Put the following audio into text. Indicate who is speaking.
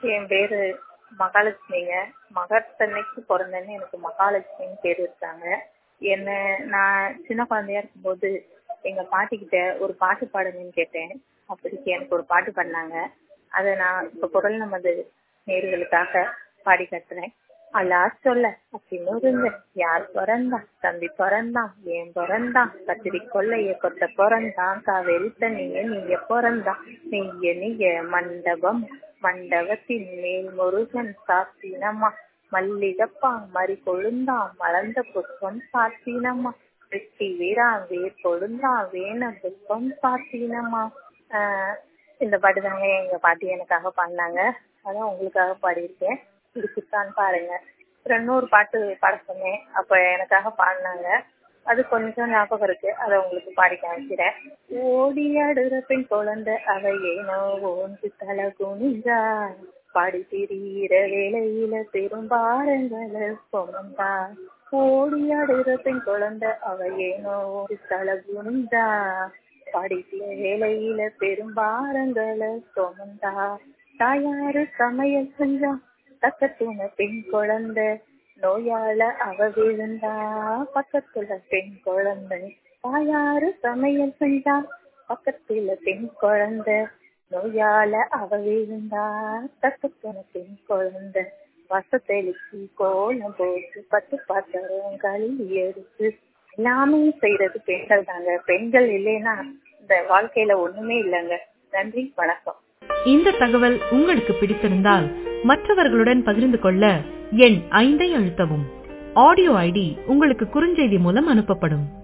Speaker 1: என் பேரு மகாலட்சுமிங்க மகத்தன்னைக்கு பிறந்தேன்னு எனக்கு மகாலட்சுமின்னு பேர் வச்சாங்க என்ன நான் சின்ன குழந்தையா இருக்கும்போது எங்க பாட்டி கிட்ட ஒரு பாட்டு பாடுங்கன்னு கேட்டேன் அப்போதைக்கு எனக்கு ஒரு பாட்டு பண்ணாங்க அதை நான் இப்ப குரல் நமது நேர்களுக்காக பாடி கட்டுறேன் அல்லா சொல்ல அப்படின்னு யார் பிறந்தா தம்பி பிறந்தான் ஏன் பிறந்தான் கத்திரி கொள்ளைய கொத்த பிறந்தான் காவேரி தண்ணிய நீங்க பிறந்தான் நீங்க நீங்க மண்டபம் மண்டபத்தின் மேல் முருகன் சாத்தினமா மல்லிகப்பா மறி கொழுந்தான் மலர்ந்த புஷ்பம் சாத்தினமா வெட்டி வீரா வேர் கொழுந்தான் வேண புஷ்பம் சாத்தினமா ஆஹ் இந்த பாட்டு தாங்க எங்க பாட்டி எனக்காக பாடினாங்க அதான் உங்களுக்காக பாடியிருக்கேன் பிடிச்சிருக்கான்னு பாருங்க இன்னொரு பாட்டு பாட சொன்னேன் அப்ப எனக்காக பாடினாங்க அது கொஞ்சம் ஞாபகம் இருக்கு அதை உங்களுக்கு பாடி காமிக்கிறேன் ஓடி அடுற பெண் குழந்தை அவ ஏனோ ஓன்று தலை குனிஞ்சா பாடி திரியிற வேலையில பெரும்பாரங்களை சுமந்தா ஓடி அடுற பெண் குழந்தை அவ ஏனோ ஓன்று தலை குனிஞ்சா படிக்கிற வேலையில பெரும்பாரங்களை சுமந்தா தாயாரு சமையல் செஞ்சா பக்கத்துல பெண் குழந்தை நோயால அவ விழுந்தா பக்கத்துல பெண் குழந்தை தாயாரு சமையல் செஞ்சா பக்கத்துல பெண் குழந்தை நோயால அவ விழுந்தா பக்கத்துல பெண் குழந்தை வசத்தெளிச்சு கோலம் போட்டு பத்து பாத்திரம் கழுவி எடுத்து எல்லாமே செய்யறது பெண்கள் தாங்க பெண்கள் இல்லைன்னா இந்த வாழ்க்கையில ஒண்ணுமே இல்லைங்க நன்றி வணக்கம்
Speaker 2: இந்த தகவல் உங்களுக்கு பிடித்திருந்தால் மற்றவர்களுடன் பகிர்ந்து கொள்ள எண் ஐந்தை அழுத்தவும் ஆடியோ ஐடி உங்களுக்கு குறுஞ்செய்தி மூலம் அனுப்பப்படும்